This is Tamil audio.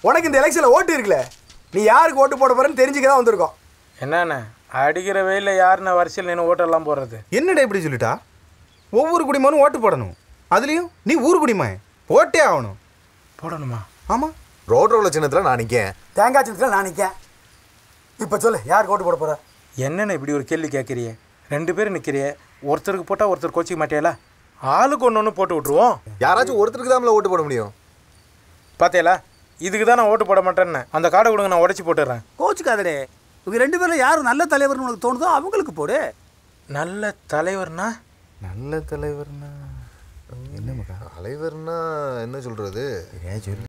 உனக்கு இந்த எலெக்ஷனில் ஓட்டு இருக்குல்ல நீ யாருக்கு ஓட்டு போட போறேன்னு தெரிஞ்சுக்க தான் வந்திருக்கோம் என்னண்ணே அடிக்கிற வெயிலில் யாருண்ணே வரிசையில் நின்று ஓட்டெல்லாம் போடுறது என்னடா இப்படி சொல்லிட்டா ஒவ்வொரு குடிமகனும் ஓட்டு போடணும் அதுலேயும் நீ ஊர் குடிமகன் போட்டே ஆகணும் போடணுமா ஆமாம் ரோட் ரோல சின்னத்தில் நான் நிற்கேன் தேங்காய் சின்னத்தில் நான் நிற்கேன் இப்போ சொல்லு யாருக்கு ஓட்டு போட போற என்னண்ணே இப்படி ஒரு கேள்வி கேட்குறிய ரெண்டு பேரும் நிற்கிறிய ஒருத்தருக்கு போட்டால் ஒருத்தர் கோச்சிக்க மாட்டியால ஆளுக்கு ஒன்று ஒன்று போட்டு விட்ருவோம் யாராச்சும் ஒருத்தருக்கு தான் ஓட்டு போட முடியும் பார்த்தேலா இதுக்கு தான் நான் ஓட்டு போட மாட்டேன்னு அந்த கார்டை கொடுங்க நான் உடச்சி போட்டுடுறேன் கோச்சுக்காதடே இவங்க ரெண்டு பேரும் யார் நல்ல தலைவர்னு உனக்கு தோணுதோ அவங்களுக்கு போடு நல்ல தலைவர்னா நல்ல தலைவர்னா என்ன மகா தலைவர்னா என்ன சொல்றது ஏன் சொல்லு